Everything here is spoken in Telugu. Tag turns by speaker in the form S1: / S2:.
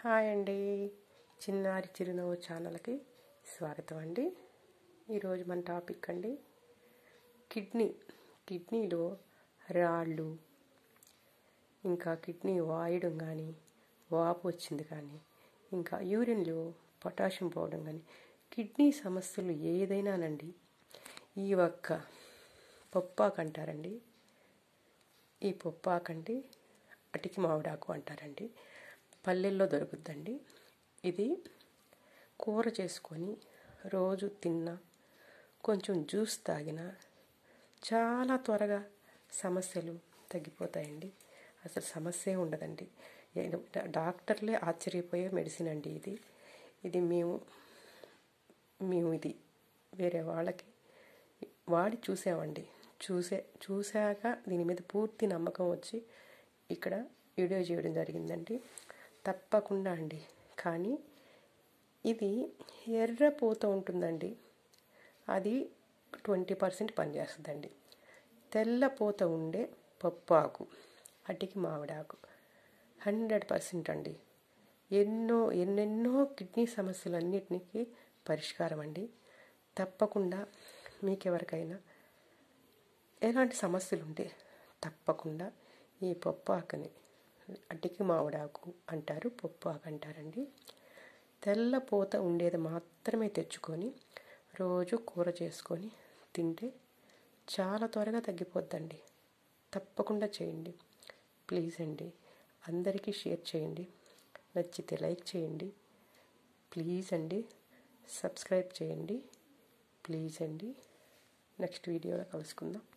S1: హాయ్ అండి చిన్నారి చిరునవ్వు ఛానల్కి స్వాగతం అండి ఈరోజు మన టాపిక్ అండి కిడ్నీ కిడ్నీలో రాళ్ళు ఇంకా కిడ్నీ వాయడం కానీ వాపు వచ్చింది కానీ ఇంకా యూరిన్లో పొటాషియం పోవడం కానీ కిడ్నీ సమస్యలు ఏదైనానండి ఈ ఒక్క పప్పాకు అంటారండి ఈ పప్పాకండి అటికి మామిడాకు అంటారండి పల్లెల్లో దొరుకుద్దండి ఇది కూర చేసుకొని రోజు తిన్నా కొంచెం జ్యూస్ తాగినా చాలా త్వరగా సమస్యలు తగ్గిపోతాయండి అసలు సమస్య ఉండదండి ఏ- డాక్టర్లే ఆశ్చర్యపోయే మెడిసిన్ అండి ఇది ఇది మేము మేము ఇది వేరే వాళ్ళకి వాడి చూసామండి చూసే చూశాక దీని మీద పూర్తి నమ్మకం వచ్చి ఇక్కడ వీడియో చేయడం జరిగిందండి తప్పకుండా అండి కానీ ఇది ఎర్రపూత ఉంటుందండి అది ట్వంటీ పర్సెంట్ పనిచేస్తుందండి తెల్లపూత ఉండే పప్పు ఆకు అటికి మామిడాకు హండ్రెడ్ పర్సెంట్ అండి ఎన్నో ఎన్నెన్నో కిడ్నీ సమస్యలన్నిటికీ పరిష్కారం అండి తప్పకుండా మీకెవరికైనా ఎలాంటి సమస్యలు ఉంటే తప్పకుండా ఈ పప్పు ఆకుని అటికి మామిడాకు అంటారు పప్పు ఆకు అంటారండి తెల్ల పూత ఉండేది మాత్రమే తెచ్చుకొని రోజు కూర చేసుకొని తింటే చాలా త్వరగా తగ్గిపోద్దండి తప్పకుండా చేయండి ప్లీజ్ అండి అందరికీ షేర్ చేయండి నచ్చితే లైక్ చేయండి ప్లీజ్ అండి సబ్స్క్రైబ్ చేయండి ప్లీజ్ అండి నెక్స్ట్ వీడియోలో కలుసుకుందాం